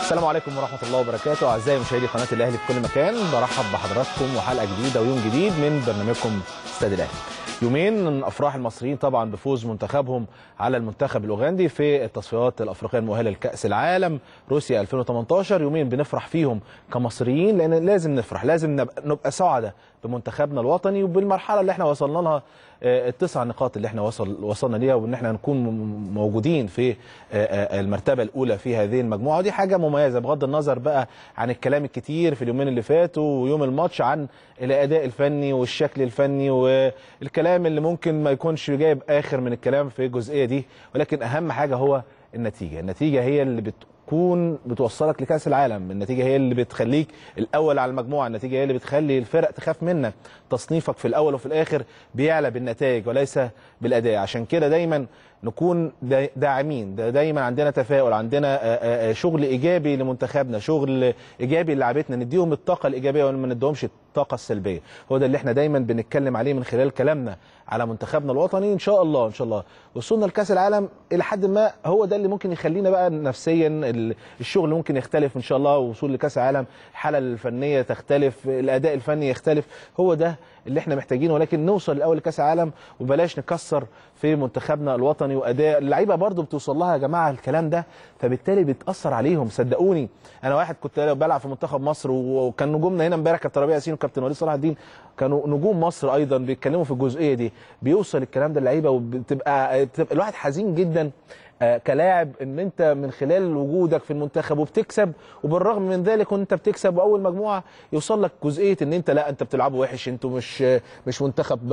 السلام عليكم ورحمة الله وبركاته أعزائي مشاهدي قناة الأهلي في كل مكان برحب بحضراتكم وحلقة جديدة ويوم جديد من برنامجكم استاد الأهلي يومين من أفراح المصريين طبعا بفوز منتخبهم على المنتخب الأوغندي في التصفيات الأفريقية المؤهلة لكأس العالم روسيا 2018 يومين بنفرح فيهم كمصريين لأن لازم نفرح لازم نبقى, نبقى سعداء بمنتخبنا الوطني وبالمرحلة اللي احنا وصلنا لها التسع نقاط اللي احنا وصل وصلنا ليها وان احنا نكون موجودين في المرتبه الاولى في هذه المجموعه ودي حاجه مميزه بغض النظر بقى عن الكلام الكتير في اليومين اللي فاتوا ويوم الماتش عن الاداء الفني والشكل الفني والكلام اللي ممكن ما يكونش جايب اخر من الكلام في الجزئيه دي ولكن اهم حاجه هو النتيجه النتيجه هي اللي بت تكون بتوصلك لكاس العالم النتيجه هي اللي بتخليك الاول على المجموعه النتيجه هي اللي بتخلي الفرق تخاف منك تصنيفك في الاول وفي الاخر بيعلى بالنتائج وليس بالاداء عشان كده دايما نكون داعمين دايما عندنا تفاؤل عندنا شغل ايجابي لمنتخبنا شغل ايجابي للاعبتنا نديهم الطاقه الايجابيه وما نديهمش الطاقه السلبيه هو ده اللي احنا دايما بنتكلم عليه من خلال كلامنا على منتخبنا الوطني ان شاء الله ان شاء الله وصولنا لكاس العالم الى حد ما هو ده اللي ممكن يخلينا بقى نفسيا الشغل ممكن يختلف ان شاء الله وصول لكاس العالم الحاله الفنيه تختلف الاداء الفني يختلف هو ده اللي احنا محتاجينه ولكن نوصل الاول لكاس العالم وبلاش نكسر في منتخبنا الوطني واداء اللعيبه برضو بتوصل لها يا جماعه الكلام ده فبالتالي بتاثر عليهم صدقوني انا واحد كنت بلعب في منتخب مصر وكان نجومنا هنا امبارح كابتن ربيع ياسين وكابتن وليد صلاح الدين كانوا نجوم مصر ايضا بيتكلموا في الجزئيه دي بيوصل الكلام ده اللعيبه وبتبقى بتبقى الواحد حزين جدا كلاعب ان انت من خلال وجودك في المنتخب وبتكسب وبالرغم من ذلك وانت بتكسب واول مجموعه يوصل لك جزئيه ان انت لا انت بتلعبوا وحش انتوا مش مش منتخب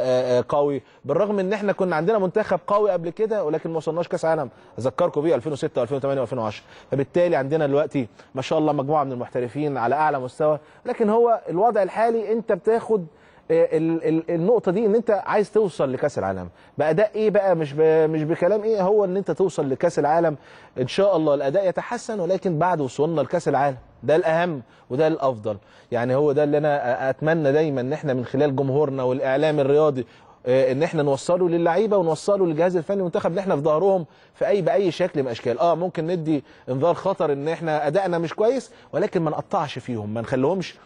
قوي بالرغم ان احنا كنا عندنا منتخب قوي قبل كده ولكن ما وصلناش كاس عالم اذكركم بيه 2006 و2008 و2010 فبالتالي عندنا دلوقتي ما شاء الله مجموعه من المحترفين على اعلى مستوى لكن هو الوضع الحالي انت بتاخد النقطه دي ان انت عايز توصل لكاس العالم باداء ايه بقى مش مش بكلام ايه هو ان انت توصل لكاس العالم ان شاء الله الاداء يتحسن ولكن بعد وصولنا لكاس العالم ده الاهم وده الافضل يعني هو ده اللي انا اتمنى دايما ان احنا من خلال جمهورنا والاعلام الرياضي ان احنا نوصله للعيبه ونوصله للجهاز الفني المنتخب ان احنا في ظهرهم في اي باي شكل من الاشكال اه ممكن ندي انذار خطر ان احنا ادائنا مش كويس ولكن ما نقطعش فيهم ما نخليهمش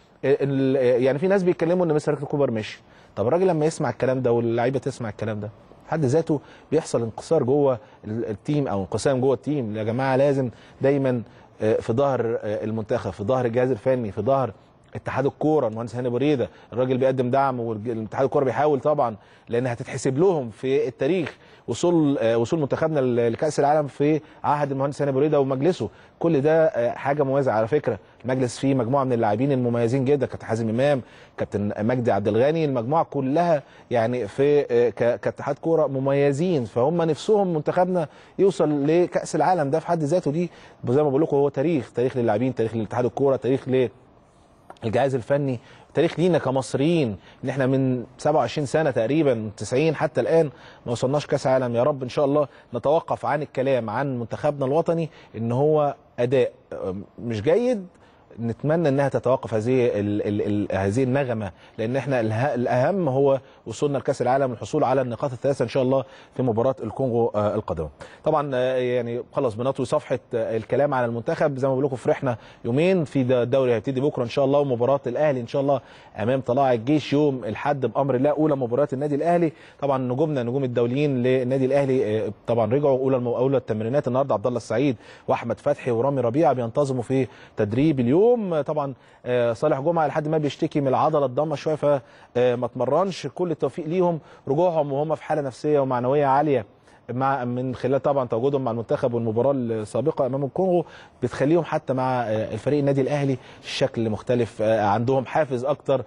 يعني في ناس بيتكلموا ان مستر كوبر مشي طب الراجل لما يسمع الكلام ده واللعيبه تسمع الكلام ده حد ذاته بيحصل انكسار جوه التيم او انقسام جوه التيم يا جماعه لازم دايما في ظهر المنتخب في ظهر الجهاز الفني في ظهر اتحاد الكوره المهندس هاني بريده الراجل بيقدم دعم والاتحاد الكوره بيحاول طبعا لان هتتحسب لهم في التاريخ وصول وصول منتخبنا لكاس العالم في عهد المهندس هاني بريده ومجلسه كل ده حاجه مميزه على فكره المجلس فيه مجموعه من اللاعبين المميزين جدا كابتن حازم امام كابتن مجدي عبد الغني المجموعه كلها يعني في كاتحاد كوره مميزين فهم نفسهم منتخبنا يوصل لكاس العالم ده في حد ذاته دي زي ما بقول لكم هو تاريخ تاريخ للاعبين تاريخ لاتحاد الكوره تاريخ ل الجهاز الفني تاريخ لينا كمصريين ان احنا من 27 سنه تقريبا 90 حتى الان ما وصلناش كاس عالم يا رب ان شاء الله نتوقف عن الكلام عن منتخبنا الوطني ان هو اداء مش جيد نتمنى انها تتوقف هذه ال ال ال هذه النغمه لان احنا الاهم هو وصولنا لكاس العالم والحصول على النقاط الثلاثه ان شاء الله في مباراه الكونغو القادمه. طبعا يعني خلاص بنطوي صفحه الكلام على المنتخب زي ما بقول لكم فرحنا يومين في الدوري هيبتدي بكره ان شاء الله ومباراه الاهلي ان شاء الله امام طلائع الجيش يوم الاحد بامر الله اولى مباريات النادي الاهلي طبعا نجومنا نجوم الدوليين للنادي الاهلي طبعا رجعوا اولى اولى التمرينات النهارده عبد الله السعيد واحمد فتحي ورامي ربيعه بينتظموا في تدريب اليوم اليوم طبعا صالح جمعه لحد ما بيشتكي من العضله الضامه شويه فما اتمرنش كل التوفيق ليهم رجوعهم وهم في حاله نفسيه ومعنويه عاليه مع من خلال طبعا تواجدهم مع المنتخب والمباراه السابقه امام الكونغو بتخليهم حتى مع الفريق النادي الاهلي الشكل مختلف عندهم حافز اكتر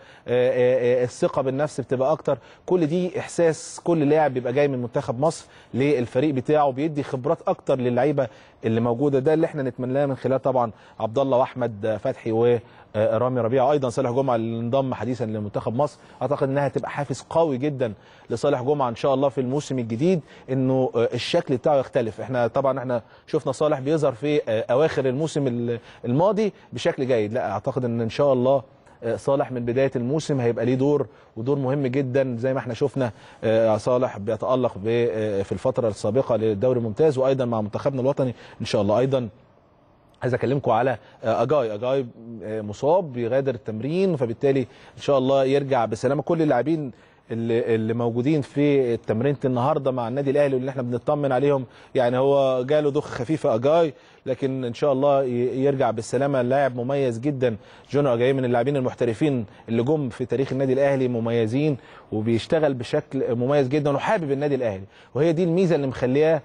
الثقه بالنفس بتبقى اكتر كل دي احساس كل لاعب بيبقى جاي من منتخب مصر للفريق بتاعه بيدي خبرات اكتر للعيبه اللي موجوده ده اللي احنا نتمناه من خلال طبعا عبد الله واحمد فتحي و رامي ربيعه ايضا صالح جمعه اللي انضم حديثا لمنتخب مصر اعتقد انها هتبقى حافز قوي جدا لصالح جمعه ان شاء الله في الموسم الجديد انه الشكل بتاعه يختلف احنا طبعا احنا شفنا صالح بيظهر في اواخر الموسم الماضي بشكل جيد لا اعتقد ان ان شاء الله صالح من بدايه الموسم هيبقى ليه دور ودور مهم جدا زي ما احنا شفنا صالح بيتالق في الفتره السابقه للدوري الممتاز وايضا مع منتخبنا الوطني ان شاء الله ايضا عايز اكلمكم على اجاي اجاي مصاب بيغادر التمرين فبالتالي ان شاء الله يرجع بسلامه كل اللاعبين اللي, اللي موجودين في تمرينه النهارده مع النادي الاهلي واللي احنا بنطمن عليهم يعني هو جاله ضخ خفيف اجاي لكن ان شاء الله يرجع بالسلامه لاعب مميز جدا جونو اجاي من اللاعبين المحترفين اللي جم في تاريخ النادي الاهلي مميزين وبيشتغل بشكل مميز جدا وحابب النادي الاهلي وهي دي الميزه اللي مخلياه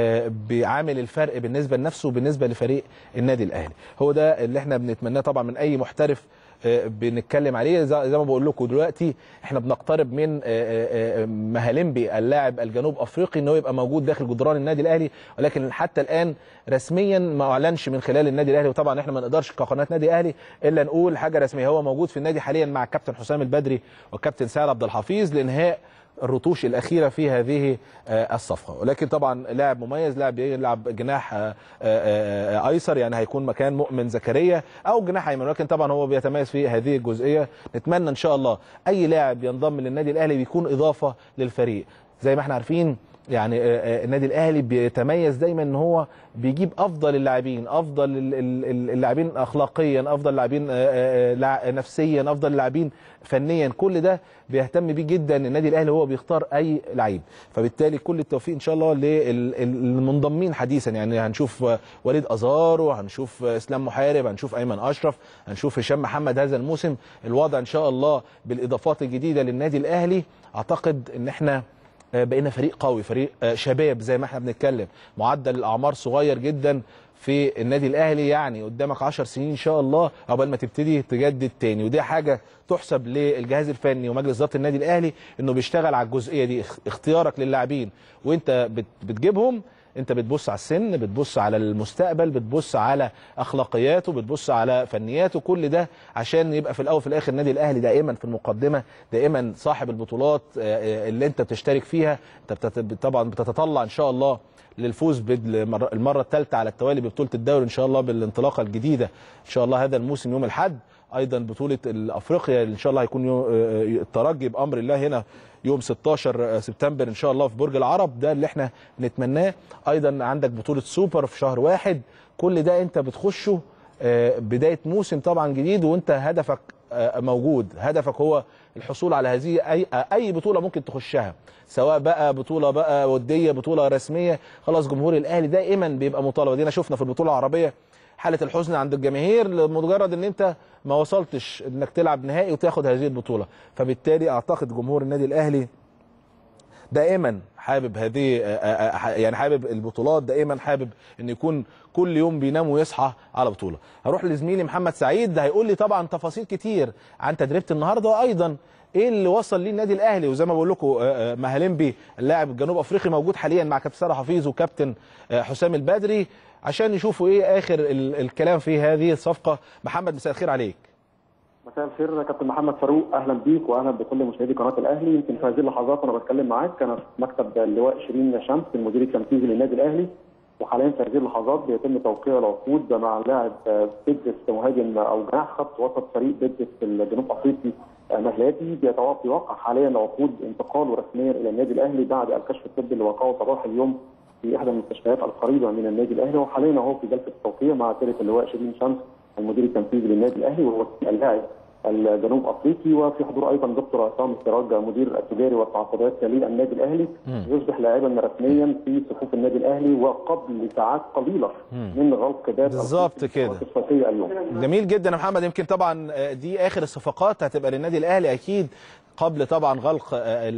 بعامل الفرق بالنسبه لنفسه وبالنسبه لفريق النادي الاهلي هو ده اللي احنا بنتمناه طبعا من اي محترف بنتكلم عليه زي ما بقول لكم دلوقتي احنا بنقترب من مهالمبي اللاعب الجنوب افريقي ان هو يبقى موجود داخل جدران النادي الاهلي ولكن حتى الان رسميا ما اعلنش من خلال النادي الاهلي وطبعا احنا ما نقدرش كقناه نادي اهلي الا نقول حاجه رسميه هو موجود في النادي حاليا مع الكابتن حسام البدري والكابتن سعد عبد الحفيظ لانهاء الرتوش الاخيره في هذه الصفقه ولكن طبعا لاعب مميز لاعب يلعب جناح ايسر يعني هيكون مكان مؤمن زكريا او جناح ايمن ولكن طبعا هو بيتميز في هذه الجزئيه نتمنى ان شاء الله اي لاعب ينضم للنادي الاهلي بيكون اضافه للفريق زي ما احنا عارفين يعني النادي الاهلي بيتميز دايما ان هو بيجيب افضل اللاعبين افضل اللاعبين اخلاقيا افضل اللاعبين نفسيا افضل اللاعبين فنيا كل ده بيهتم بيه جدا النادي الاهلي وهو بيختار اي لعيب فبالتالي كل التوفيق ان شاء الله للمنضمين حديثا يعني هنشوف وليد ازارو هنشوف اسلام محارب هنشوف ايمن اشرف هنشوف هشام محمد هذا الموسم الوضع ان شاء الله بالاضافات الجديده للنادي الاهلي اعتقد ان احنا بقينا فريق قوي فريق شباب زي ما احنا بنتكلم معدل الاعمار صغير جدا في النادي الاهلي يعني قدامك 10 سنين ان شاء الله قبل ما تبتدي تجدد تاني ودي حاجه تحسب للجهاز الفني ومجلس اداره النادي الاهلي انه بيشتغل على الجزئيه دي اختيارك للاعبين وانت بتجيبهم انت بتبص على السن بتبص على المستقبل بتبص على اخلاقياته بتبص على فنياته كل ده عشان يبقى في الاول وفي الاخر النادي الاهلي دائما في المقدمه دائما صاحب البطولات اللي انت بتشترك فيها انت طبعا بتتطلع ان شاء الله للفوز المره الثالثه على التوالي ببطوله الدوري ان شاء الله بالانطلاقه الجديده ان شاء الله هذا الموسم يوم الاحد ايضا بطوله افريقيا ان شاء الله هيكون الترجي بامر الله هنا يوم 16 سبتمبر ان شاء الله في برج العرب ده اللي احنا نتمناه ايضا عندك بطوله سوبر في شهر واحد كل ده انت بتخشه بدايه موسم طبعا جديد وانت هدفك موجود هدفك هو الحصول على هذه اي اي بطوله ممكن تخشها سواء بقى بطوله بقى وديه بطوله رسميه خلاص جمهور الاهلي دائما بيبقى مطالب دينا شفنا في البطوله العربيه حاله الحزن عند الجماهير لمجرد ان انت ما وصلتش انك تلعب نهائي وتاخد هذه البطوله فبالتالي اعتقد جمهور النادي الاهلي دائما حابب هذه يعني حابب البطولات دائما حابب ان يكون كل يوم بينام ويصحى على بطوله هروح لزميلي محمد سعيد ده هيقول لي طبعا تفاصيل كتير عن تدريبه النهارده وايضا ايه اللي وصل ليه النادي الاهلي وزي ما بقول لكم مهالمبي اللاعب الجنوب افريقي موجود حاليا مع كابتن ساره حفيظ وكابتن حسام البدري عشان يشوفوا ايه اخر الكلام في هذه الصفقه محمد مساء الخير عليك مساء الخير كابتن محمد فاروق اهلا بيك واهلا بكل مشاهدي قناه الاهلي يمكن في هذه اللحظات وانا بتكلم معاك انا في مكتب اللواء شيرين شمس المدير التنفيذي للنادي الاهلي وحاليا في هذه اللحظات بيتم توقيع العقود مع لاعب بيدس مهاجم او جناح خط وسط فريق بيدس الجنوب افريقي مهلاتي بيوقع حاليا عقود انتقاله رسميا الى النادي الاهلي بعد الكشف الطبي اللي وقعه صباح اليوم في احدى المستشفيات القريبه من النادي الاهلي وحاليا اهو في جلسه التوقيع مع سياده اللواء شيرين شمس المدير التنفيذي للنادي الاهلي وهو اللاعب الجنوب افريقي وفي حضور ايضا دكتور عصام السراج مدير التجاري والتعاقدات للنادي الاهلي يصبح لاعبا رسميا في صفوف النادي الاهلي وقبل ساعات قليله من غلق باب بالظبط كده اليوم جميل جدا يا محمد يمكن طبعا دي اخر الصفقات هتبقى للنادي الاهلي اكيد قبل طبعا غلق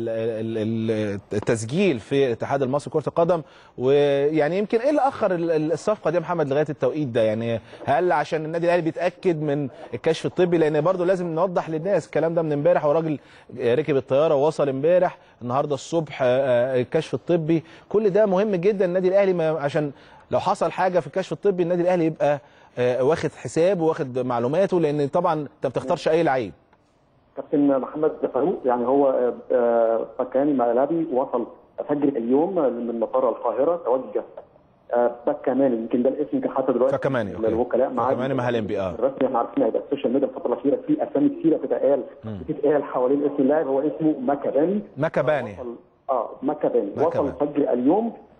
التسجيل في الاتحاد المصري لكره القدم ويعني يمكن ايه اللي اخر الصفقه دي يا محمد لغايه التوقيت ده يعني هل عشان النادي الاهلي بيتاكد من الكشف الطبي لان برضه لازم نوضح للناس الكلام ده من امبارح وراجل ركب الطياره ووصل امبارح النهارده الصبح الكشف الطبي كل ده مهم جدا النادي الاهلي عشان لو حصل حاجه في الكشف الطبي النادي الاهلي يبقى واخد حساب واخد معلوماته لان طبعا انت ما بتختارش اي لعيب كابتن محمد فاروق يعني هو فكاني ملابي وصل فجر اليوم من مطار القاهره توجه بكماني يمكن ده الاسم يمكن حتى دلوقتي فكماني الوكلاء معاه فكماني مهالمبي اه الرسمي احنا عارفين هيبقى السوشيال ميديا الفتره الاخيره في اسامي كثيره بتتقال بتتقال حوالين اسم اللاعب هو اسمه مكاباني مكاباني اه مكاباني وصل فجر اليوم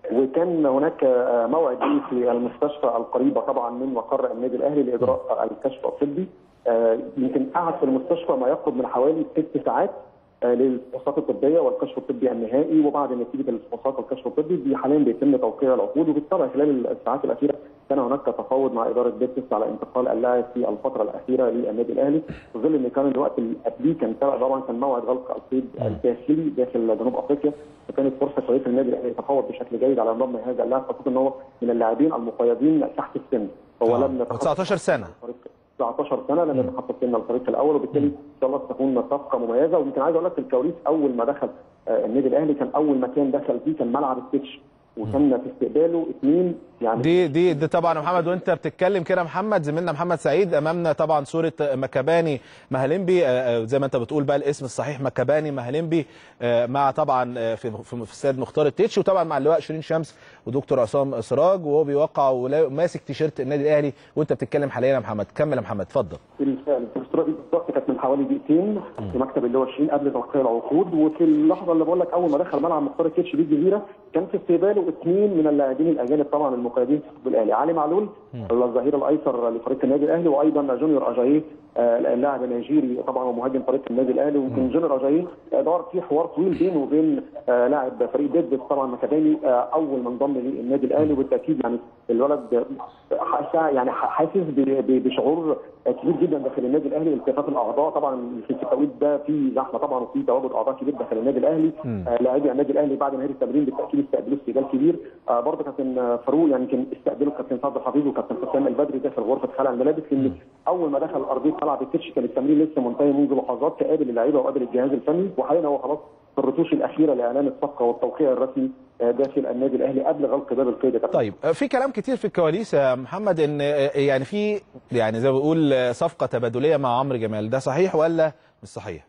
وكان هناك آه، موعد ليه في المستشفى القريبه طبعا من مقر النادي الاهلي لاجراء الكشف الطبي آه، يمكن قعد في المستشفى ما يقرب من حوالي ست ساعات آه، للفحوصات الطبيه والكشف الطبي النهائي وبعد نتيجه الفحوصات والكشف الطبي دي حاليا بيتم توقيع العقود وبالطبع خلال الساعات الاخيره كان هناك تفاوض مع اداره بيتس على انتقال اللاعب في الفتره الاخيره للنادي الاهلي في ظل ان كان الوقت اللي قبليه كان طبعا كان موعد غلق القيد الداخلي داخل جنوب افريقيا فكانت فرصه كويسه للنادي الاهلي يتفاوض بشكل جيد على ضم هذا اللاعب خاصه ان هو من اللاعبين المقيدين تحت السن هو آه. لم يتخطى 19 سنه الفريق 19 سنه لم يتخطى سن الفريق الاول وبالتالي ان شاء الله ستكون صفقه مميزه ويمكن عايز اقول لك في الكواليس اول ما دخل آه، النادي الاهلي كان اول مكان دخل فيه كان ملعب التتش وكان في استقباله اثنين يعني دي دي دي طبعا يا محمد وانت بتتكلم كده محمد زميلنا محمد سعيد امامنا طبعا صوره مكاباني مهلمبي آه، آه، زي ما انت بتقول بقى الاسم الصحيح مكاباني مهلمبي آه، مع طبعا آه، في في في استاد مختار التتش وطبعا مع اللواء شيرين شمس ودكتور عصام سراج وهو بيوقع ولا- ماسك تيشيرت النادي الاهلي وانت بتتكلم حاليا يا محمد كمل يا محمد اتفضل بالفعل الصوره دي بالظبط كانت من حوالي دقيقتين في مكتب اللي هو 20 قبل توقيع العقود وفي اللحظه اللي بقول لك اول ما دخل ملعب مختار التتش دي الجزيره كان في استقباله اثنين من اللاعبين الاجانب طبعا المقيدين في الفوتبول الاهلي علي معلول الظهير الايسر لفريق النادي الاهلي وايضا جونيور اجاييه آه، اللاعب النيجيري طبعا ومهاجم فريق النادي الاهلي ويمكن جونيور اجاييه آه، دار في حوار طويل بينه وبين آه، لاعب فريق ديدبس طبعا مكاداني آه، اول ما انضم للنادي الاهلي وبالتاكيد يعني الولد آه، حاسس يعني حاسس ب- ب- بشعور كبير جدا داخل النادي الاهلي التفاف الاعضاء طبعا في التوقيت ده في زحمه طبعا وفي تواجد اعضاء كبير داخل النادي الاهلي آه، لاعبي النادي الاهلي بعد نهايه التمرين بالتاكيد استقبلوه استقبال كبير آه، برضه كابتن آه، فاروق يعني كان استقبله كابتن سعد الحفيظ وكابتن حسام البدري داخل غرفه خلع الملابس لان اول ما دخل ارضيه ملعب التتش كان التمرين لسه منتهي منذ لحظات تقابل اللعيبه وقابل الجهاز الفني وحاليا هو خلاص في الرتوش الاخيره لاعلان الصفقه والتوقيع الرسمي آه، داخل النادي الاهلي قبل غلق باب القيد يا كابتن. طيب آه، في كلام كتير في الكواليس يا محمد ان آه، يعني في يعني زي ما بقول آه، صفقه تبادليه مع عمرو جمال ده صحيح ولا مش صحيح؟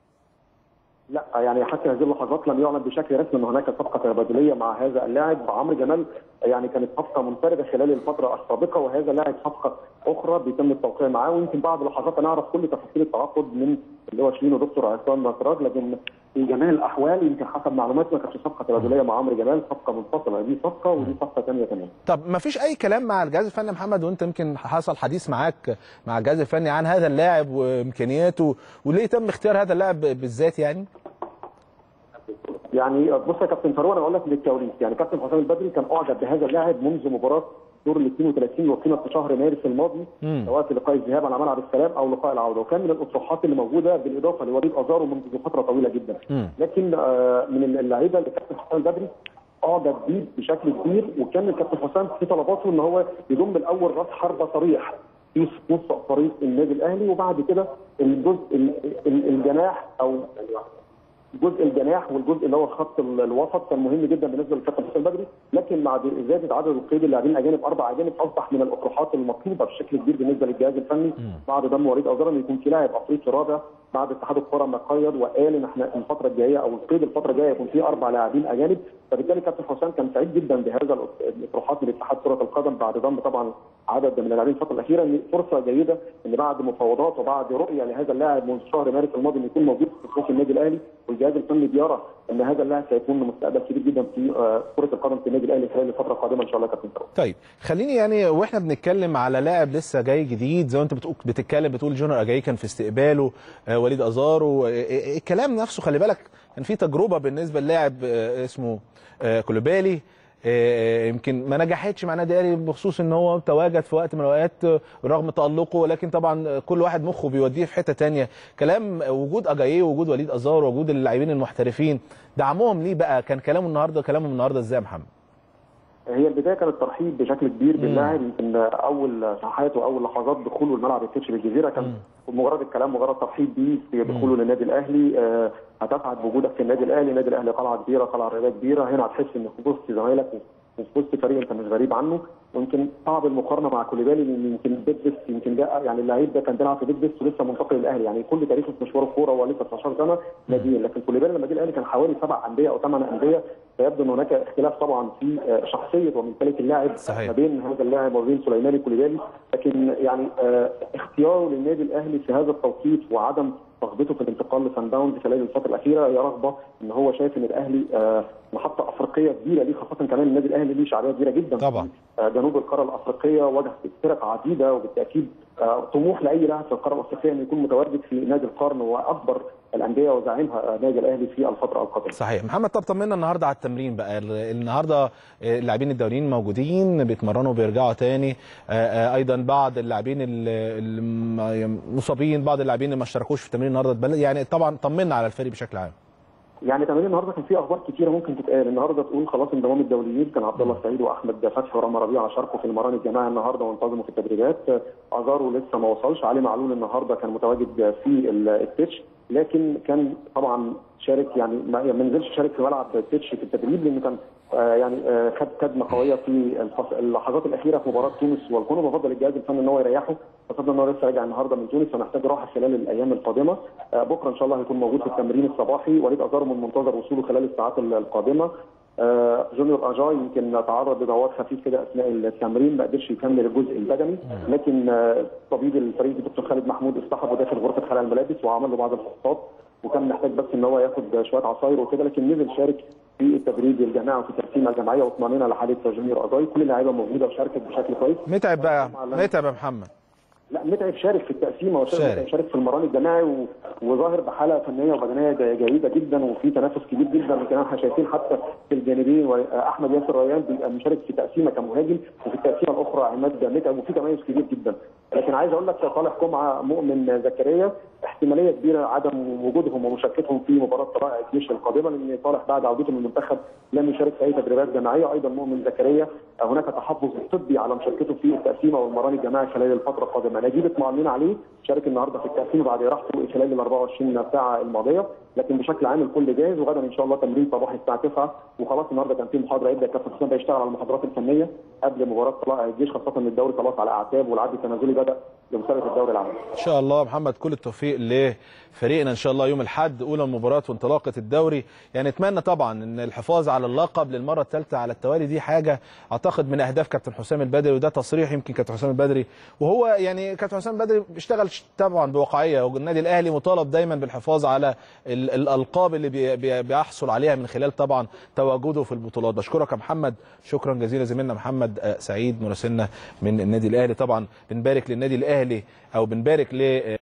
لا يعني حتى هذه اللحظات لم يعلن بشكل رسمي ان هناك صفقه تبادليه مع هذا اللاعب عمرو جمال يعني كانت صفقه منفرده خلال الفتره السابقه وهذا لاعب صفقه اخرى بيتم التوقيع معاه ويمكن بعد لحظات نعرف كل تفاصيل التعاقد من اللي هو شيرين ودكتور عصام نصراج لكن في جميع الاحوال يمكن حسب معلوماتنا كانت صفقه تبادليه مع عمرو جمال صفقه منفصله دي صفقه ودي صفقه ثانيه تماما طب ما فيش اي كلام مع الجهاز الفني يا محمد وانت يمكن حصل حديث معاك مع الجهاز الفني عن هذا اللاعب وامكانياته وليه تم اختيار هذا اللاعب بالذات يعني؟ يعني بص يا كابتن فاروق انا اقول لك للكواليس يعني كابتن حسام البدري كان اعجب بهذا اللاعب منذ مباراه دور ال 32 وقيمه في شهر مارس الماضي مم. سواء في لقاء الذهاب على ملعب السلام او لقاء العوده وكان من الاطروحات اللي موجوده بالاضافه لوليد ازارو منذ فتره طويله جدا مم. لكن آه، من اللعيبه اللي كابتن حسام البدري اعجب بيه بشكل كبير وكان الكابتن حسام في طلباته ان هو يضم الاول راس حربه صريح في نص فريق النادي الاهلي وبعد كده الجزء ال- ال- الجناح او جزء الجناح والجزء اللي هو خط ال- الوسط كان مهم جدا بالنسبه للكابتن حسام البدري لكن مع زياده عدد القيد اللاعبين الاجانب اربع اجانب اصبح من الاطروحات المطلوبه بشكل كبير بالنسبه للجهاز الفني بعد ضم وليد ازار ان يكون في لاعب افريقي رابع بعد اتحاد الكره ما قيد وقال ان احنا الفتره الجايه او القيد الفتره الجايه يكون فيه اربع لاعبين اجانب فبالتالي كابتن حسام كان سعيد جدا بهذا الأط- الاطروحات من اتحاد كره القدم بعد ضم طبعا عدد من اللاعبين الفتره الاخيره ان فرصه جيده ان بعد مفاوضات وبعد رؤيه لهذا اللاعب منذ شهر مارس الماضي انه يكون موجود في صفوف النادي الاهلي والجهاز الفني بيرى ان هذا اللاعب سيكون له مستقبل كبير جدا في آه، كره القدم في النادي الاهلي خلال الفتره القادمه ان شاء الله يا كابتن فاروق. طيب خليني يعني واحنا بنتكلم على لاعب لسه جاي جديد زي ما انت بتقول بتتكلم بتقول جونر اجاي كان في استقباله آه وليد ازارو آه آه، الكلام نفسه خلي بالك كان في تجربه بالنسبه للاعب آه اسمه آه كولوبالي آه، يمكن ما نجحتش مع نادي الاهلي بخصوص ان هو تواجد في وقت من الاوقات آه، رغم تالقه ولكن طبعا آه، كل واحد مخه بيوديه في حته تانية كلام آه، وجود اجاييه وجود وليد ازار وجود اللاعبين المحترفين دعمهم ليه بقى كان كلامه النهارده كلامهم النهارده ازاي يا محمد هي البدايه كانت ترحيب بشكل كبير باللاعب يمكن اول صحاته واول لحظات دخوله الملعب التتش بالجزيره كان مجرد الكلام مجرد ترحيب بيه في دخوله للنادي الاهلي آه، هتسعد بوجودك في النادي الاهلي، النادي الاهلي قلعه كبيره قلعه رياضيه كبيره هنا هتحس ان في وسط زمايلك وفي وسط فريق انت مش غريب عنه ويمكن صعب المقارنه مع كوليبالي لان يمكن بيدبس يمكن جاء يعني اللعيب ده كان بيلعب في بيدبس ولسه منتقل للاهلي يعني كل تاريخه في مشوار الكوره هو لسه 19 سنه ناديين لكن كوليبالي لما جه الاهلي كان حوالي سبع انديه او ثمان انديه فيبدو ان هناك اختلاف طبعا في آه، شخصيه ومنتاليه اللاعب صحيح. ما بين هذا اللاعب وبين سليماني كوليبالي لكن يعني آه، اختياره للنادي الاهلي في هذا التوقيت وعدم رغبته في الانتقال لسان داونز خلال الفتره الاخيره هي رغبه ان هو شايف ان الاهلي آه، محطه افريقيه كبيره ليه خاصه كمان النادي الاهلي ليه شعبيه كبيره جدا طبعا. في جنوب القاره الافريقيه واجه فرق عديده وبالتاكيد طموح لاي لاعب في القاره الافريقيه انه يكون متواجد في نادي القرن واكبر الانديه وزعيمها نادي الاهلي في الفتره القادمه. صحيح محمد طب طمنا النهارده على التمرين بقى النهارده اللاعبين الدوليين موجودين بيتمرنوا وبيرجعوا تاني ايضا بعض اللاعبين المصابين بعض اللاعبين اللي ما اشتركوش في التمرين النهارده يعني طبعا طمنا على الفريق بشكل عام. يعني تمرين النهارده كان فيه اخبار كتيره ممكن تتقال النهارده تقول خلاص انضمام الدوليين كان عبد الله السعيد واحمد فتحي ورامي ربيعه شاركوا في المران الجماعي النهارده وانتظموا في التدريبات ازارو لسه ما وصلش علي معلول النهارده كان متواجد في التتش لكن كان طبعا شارك يعني ما نزلش شارك في ملعب التتش في التدريب لانه كان آه يعني آه خد كدمه قويه في اللحظات الاخيره في مباراه تونس والكونغو بفضل الجهاز الفني ان هو يريحه خاصه ان هو لسه راجع النهارده من تونس فمحتاج راحه خلال الايام القادمه آه بكره ان شاء الله هيكون موجود في التمرين الصباحي وليد ازارو من منتظر وصوله خلال الساعات القادمه جونيور اجاي يمكن تعرض لدوار خفيف كده اثناء التمرين ما قدرش يكمل الجزء البدني لكن طبيب الفريق الدكتور خالد محمود اصطحبه داخل غرفه خلع الملابس وعمل له بعض الفحوصات وكان محتاج بس ان هو ياخد شويه عصاير وكده لكن نزل شارك في التدريب الجماعي وفي التقسيمه الجماعيه واطمئننا على حاله جونيور اجاي كل اللعيبه موجوده وشاركت بشكل كويس متعب بقى متعب يا محمد لا متعب شارك في التقسيمه وشارك شارك في المران الجماعي و... وظاهر بحاله فنيه وبدنيه جيده جدا وفي تنافس كبير جدا يمكن احنا شايفين حتى في الجانبين احمد ياسر ريان بيبقى مشارك في تقسيمه كمهاجم وفي التقسيمه الاخرى عماد متعب وفي تميز كبير جدا لكن عايز اقول لك صالح جمعه مؤمن زكريا احتماليه كبيره عدم وجودهم ومشاركتهم في مباراه طلائع الجيش القادمه لان صالح بعد عودته من المنتخب لم يشارك في اي تدريبات جماعيه ايضا مؤمن زكريا هناك تحفظ طبي على مشاركته في التقسيمه والمران الجماعي خلال الفتره القادمه نجيب اطمئننا عليه شارك النهارده في التقسيمه بعد راحته خلال ال 24 ساعه الماضيه لكن بشكل عام الكل جاهز وغدا ان شاء الله تمرين صباحي الساعه 9 وخلاص النهارده كان في محاضره يبدا كابتن حسام يشتغل على المحاضرات الفنيه قبل مباراه طلائع الجيش خاصه ان الدوري خلاص على اعتاب والعد التنازلي بدا لمسابقه الدوري العام. ان شاء الله محمد كل التوفيق لفريقنا ان شاء الله يوم الاحد اولى مباراه وانطلاقه الدوري يعني اتمنى طبعا ان الحفاظ على اللقب للمره الثالثه على التوالي دي حاجه اعتقد من اهداف كابتن حسام البدري وده تصريح يمكن كابتن حسام البدري وهو يعني كابتن حسام البدري بيشتغل طبعا بواقعيه والنادي الاهلي مطالب دايما بالحفاظ على الالقاب اللي بي بيحصل عليها من خلال طبعا تواجده في البطولات بشكرك يا محمد شكرا جزيلا زميلنا محمد سعيد مراسلنا من النادي الاهلي طبعا بنبارك للنادي الاهلي او بنبارك ل